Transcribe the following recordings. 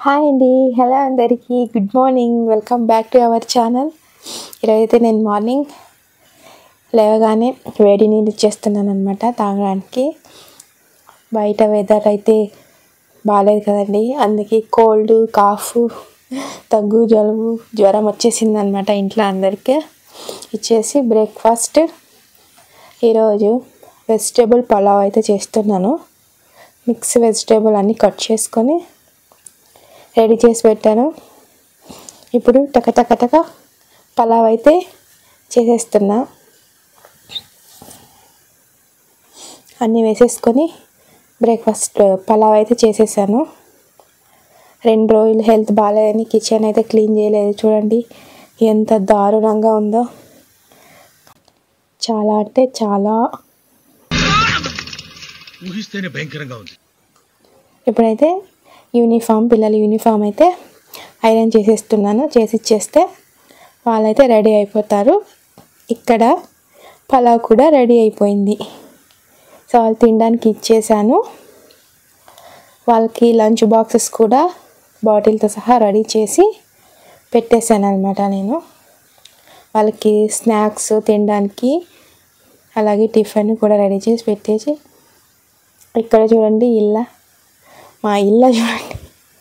Hi అండి hello అందరికీ good morning welcome back to our channel ఈరోజైతే నేను మార్నింగ్ లేవగానే వేడి నీళ్ళు ఇచ్చేస్తున్నాను అనమాట తాగడానికి బయట వెదర్ అయితే బాగాలేదు కదండి అందుకే కోల్డ్ కాఫ్ దగ్గు జలుబు జ్వరం వచ్చేసింది అనమాట ఇంట్లో అందరికీ ఇచ్చేసి బ్రేక్ఫాస్ట్ ఈరోజు వెజిటేబుల్ పలావ్ అయితే చేస్తున్నాను మిక్స్ వెజిటేబుల్ అన్నీ కట్ చేసుకొని రెడీ చేసి పెట్టాను ఇప్పుడు టక టక టక పలావ్ అయితే చేసేస్తున్నా అన్నీ వేసేసుకొని బ్రేక్ఫాస్ట్ పలావ్ అయితే చేసేసాను రెండు రోజులు హెల్త్ బాగాలేదని కిచెన్ అయితే క్లీన్ చేయలేదు చూడండి ఎంత దారుణంగా ఉందో చాలా అంటే చాలా ఊహిస్తేనే భయంకరంగా ఉంది ఇప్పుడైతే యూనిఫామ్ పిల్లల యూనిఫామ్ అయితే ఐరన్ చేసేస్తున్నాను చేసి ఇచ్చేస్తే వాళ్ళైతే రెడీ అయిపోతారు ఇక్కడ పలావ్ కూడా రెడీ అయిపోయింది సో వాళ్ళు తినడానికి ఇచ్చేసాను వాళ్ళకి లంచ్ బాక్సెస్ కూడా బాటిల్తో సహా రెడీ చేసి పెట్టేశాను అనమాట నేను వాళ్ళకి స్నాక్స్ తినడానికి అలాగే టిఫిన్ కూడా రెడీ చేసి పెట్టేసి ఇక్కడ చూడండి ఇల్ల మా ఇల్లు చూడండి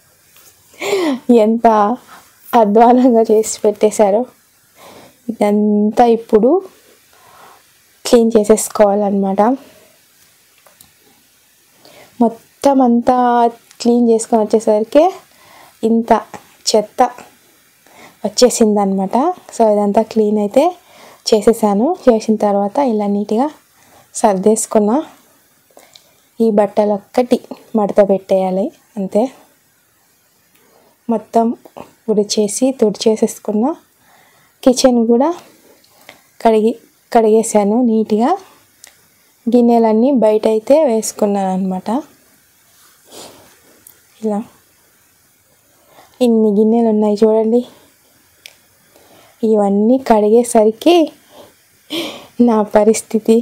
ఎంత అధ్వానంగా చేసి పెట్టేశారో ఇదంతా ఇప్పుడు క్లీన్ చేసేసుకోవాలన్నమాట మొత్తం అంతా క్లీన్ చేసుకొని వచ్చేసరికి ఇంత చెత్త వచ్చేసిందనమాట సో ఇదంతా క్లీన్ అయితే చేసేసాను చేసిన తర్వాత ఇలా నీట్గా సర్దేసుకున్నా ఈ బట్టలు ఒక్కటి మడత పెట్టేయాలి అంతే మొత్తం ఉడిచేసి తుడిచేసేసుకున్న కిచెన్ కూడా కడిగి కడిగేసాను నీట్గా గిన్నెలన్నీ బయట అయితే వేసుకున్నాను అనమాట ఇలా ఇన్ని గిన్నెలు ఉన్నాయి చూడండి ఇవన్నీ కడిగేసరికి నా పరిస్థితి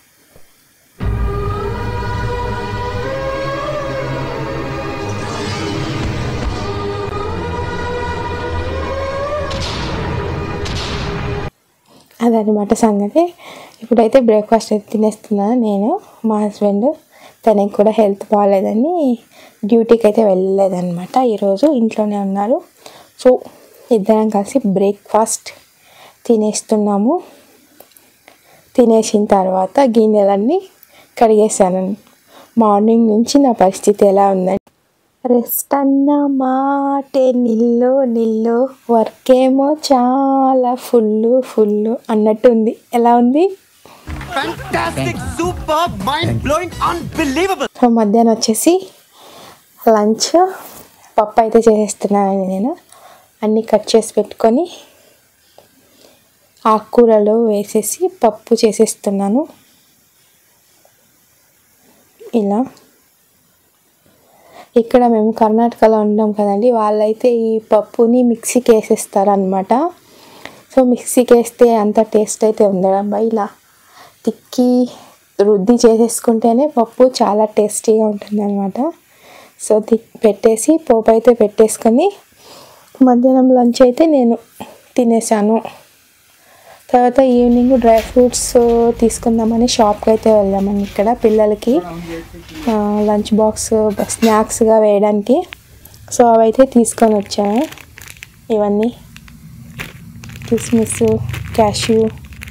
అదనమాట సంగతి ఇప్పుడైతే బ్రేక్ఫాస్ట్ అయితే తినేస్తున్నాను నేను మా హస్బెండ్ తనకి కూడా హెల్త్ బాగాలేదని డ్యూటీకి అయితే వెళ్ళలేదన్నమాట ఈరోజు ఇంట్లోనే ఉన్నారు సో ఇద్దరం కలిసి బ్రేక్ఫాస్ట్ తినేస్తున్నాము తినేసిన తర్వాత గిన్నెలన్నీ కడిగేసాను మార్నింగ్ నుంచి నా పరిస్థితి ఎలా ఉందండి రెస్ట్ అన్న మాటే నిల్లో నిల్లో వర్క్ ఏమో చాలా ఫుల్ ఫుల్ అన్నట్టుంది ఎలా ఉంది Fantastic, superb, mind blowing, unbelievable. So మధ్యాహ్నం వచ్చేసి లంచ్ పప్పు అయితే చేసేస్తున్నానండి నేను అన్నీ కట్ చేసి పెట్టుకొని ఆకుకూరలు వేసేసి పప్పు చేసేస్తున్నాను ఇలా ఇక్కడ మేము కర్ణాటకలో ఉంటాం కదండి వాళ్ళైతే ఈ పప్పుని మిక్సీకి వేసేస్తారు అనమాట సో మిక్సీకి వేస్తే అంత టేస్ట్ అయితే ఉండడం ఇలా తిక్కి రుద్ది చేసేసుకుంటేనే పప్పు చాలా టేస్టీగా ఉంటుంది అనమాట సో తి పెట్టేసి పోపు అయితే పెట్టేసుకొని మధ్యాహ్నం లంచ్ అయితే నేను తినేసాను తర్వాత ఈవినింగ్ డ్రై ఫ్రూట్స్ తీసుకుందామని షాప్కి అయితే వెళ్ళామని ఇక్కడ పిల్లలకి ఆ, లంచ్ బాక్స్ స్నాక్స్గా వేయడానికి సో అవైతే తీసుకొని వచ్చాను ఇవన్నీ కిస్మిస్ క్యాష్యూ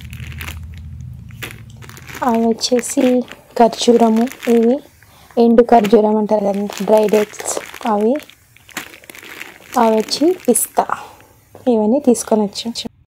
అవి వచ్చేసి ఖర్జూరము ఇవి ఎండు ఖర్జూరం అంటారు కదా డ్రై డేట్స్ అవి అవి వచ్చి పిస్తా ఇవన్నీ తీసుకొని వచ్చాం